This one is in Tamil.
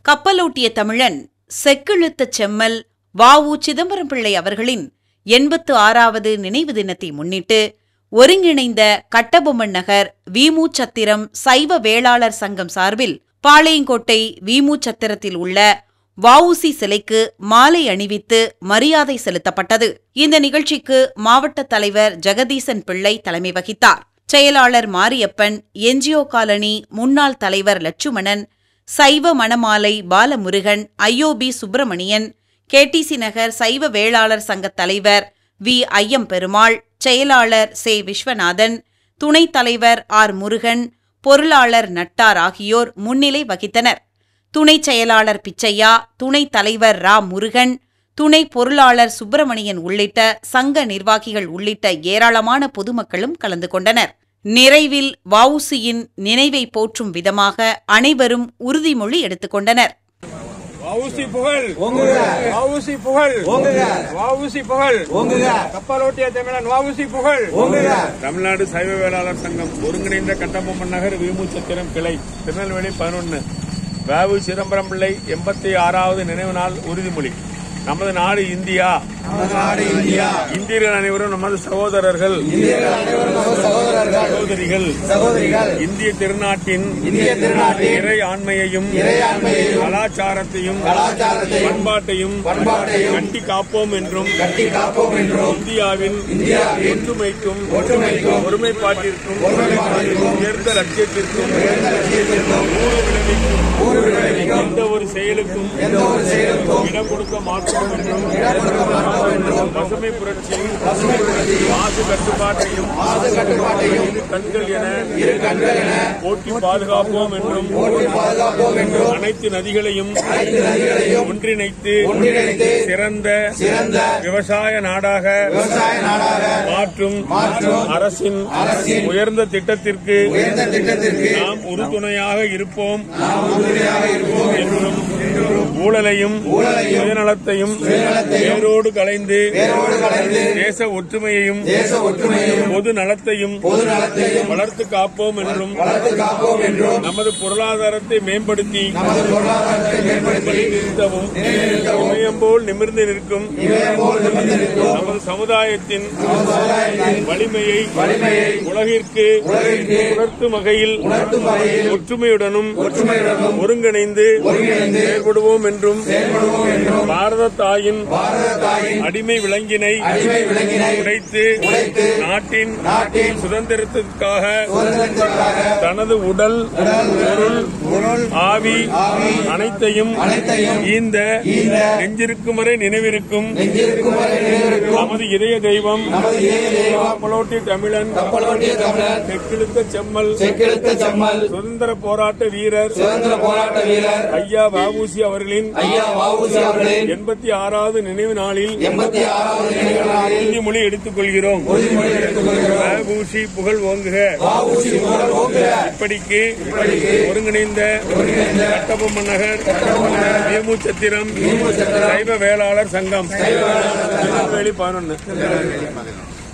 கப்பலோட்டிய தமிழன் செக்கிழுத்த செம்மல் வஉ சிதம்பரம் பிள்ளை அவர்களின் எண்பத்து ஆறாவது நினைவு தினத்தை முன்னிட்டு ஒருங்கிணைந்த கட்டபொம்மன் நகர் வீமூச்சத்திரம் சைவ வேளாளர் சங்கம் சார்பில் பாளையங்கோட்டை வீமூச்சத்திரத்தில் உள்ள வஉசி சிலைக்கு மாலை அணிவித்து மரியாதை செலுத்தப்பட்டது இந்த நிகழ்ச்சிக்கு மாவட்ட தலைவர் ஜெகதீசன் பிள்ளை தலைமை வகித்தார் செயலாளர் மாரியப்பன் என்ஜிஓ காலனி முன்னாள் தலைவர் லட்சுமணன் சைவ மணமாலை பாலமுருகன் ஐயோபி சுப்பிரமணியன் கேடிசி நகர் சைவ வேளாளர் சங்க தலைவர் வி ஐயம் பெருமாள் செயலாளர் சே விஸ்வநாதன் துணைத் தலைவர் ஆர் முருகன் பொருளாளர் நட்டார் ஆகியோர் முன்னிலை வகித்தனர் துணைச் செயலாளர் பிச்சையா துணைத் தலைவர் ரா முருகன் துணை பொருளாளர் சுப்பிரமணியன் உள்ளிட்ட சங்க நிர்வாகிகள் உள்ளிட்ட ஏராளமான பொதுமக்களும் கலந்து கொண்டனர் நிறைவில் வவுசியின் நினைவை போற்றும் விதமாக அனைவரும் உறுதிமொழி எடுத்துக்கொண்டனர் வவுசி புகழ் வவுசி புகழ் வவுசி புகழ் கப்பலோட்டிய தமிழன் வவுசி புகழ் தமிழ்நாடு சைவ வேளாளர் சங்கம் ஒருங்கிணைந்த கட்டபொம்மன் நகர் வீமுச்சத்திரம் கிளை திருநெல்வேலி பதினொன்னு வேவு சிதம்பரம் பிள்ளை எண்பத்தி ஆறாவது நினைவு நாள் உறுதிமொழி நமது நாடு இந்தியா இந்தியர்கள் அனைவரும் நமது சகோதரர்கள் சகோதரிகள் இந்திய திருநாட்டின் இறை ஆண்மையையும் கலாச்சாரத்தையும் பண்பாட்டையும் கட்டி காப்போம் என்றும் இந்தியாவின் ஒற்றுமைக்கும் ஒருமைப்பாட்டிற்கும் உயர்ந்த லட்சியத்திற்கும் ஊறு விளைவிக்கும் எந்த ஒரு செயலுக்கும் இடம் கொடுக்க மாட்டோம் என்றும் பசுமை புரட்சி மாசு கட்டுப்பாட்டையும் இரு கண்கள் என போட்டி பாதுகாப்போம் என்றும் அனைத்து நதிகளையும் ஒன்றிணைத்து சிறந்த விவசாய நாடாக மாற்றும் அரசின் உயர்ந்த திட்டத்திற்கு நாம் உறுதுணையாக இருப்போம் என்றும் ஊழலையும் சுயநலத்தையும் வேரோடு கலைந்து தேச ஒற்றுமையையும் பொது நலத்தையும் வளர்த்து காப்போம் என்றும் நமது பொருளாதாரத்தை மேம்படுத்தி நிறுத்தவும் இமயம் போல் நிமிர்ந்து நிற்கும் நமது சமுதாயத்தின் வலிமையை உலகிற்கு உணர்த்தும் வகையில் ஒற்றுமையுடனும் ஒருங்கிணைந்து செயல்படுவோம் என்றும் பாரத தாயின் அடிமை விலங்கினை உடைத்து நாட்டின் சுதந்திரத்திற்காக தனது உடல் பொருள் ஆவி அனைத்தையும் இந்த நெஞ்சிருக்கும் வரை நினைவிருக்கும் நமது இதய தெய்வம் கப்பலோட்டி தமிழன் தெற்கிழுத்த செம்மல் செக்கெழுத்த செம்மல் சுதந்திர போராட்ட வீரர் சுதந்திர போராட்ட வீரர் ஐயா வஉசி அவர்களின் ஐயா வவுசி அவர்களின் எண்பத்தி ஆறாவது நினைவு நாளில் எண்பத்தி ஆறாவது நினைவு நாளில் உறுதிமொழி எடுத்துக் கொள்கிறோம் வஉசி புகழ் ஓங்குக வவுசி புகழ் ஓங்குக இப்படிக்கு ஒருங்கிணைந்த கட்டபொம்மன் நகர் வேமூச்சத்திரம் சைவ வேளாளர் சங்கம் திருநெல்வேலி பதினொன்னு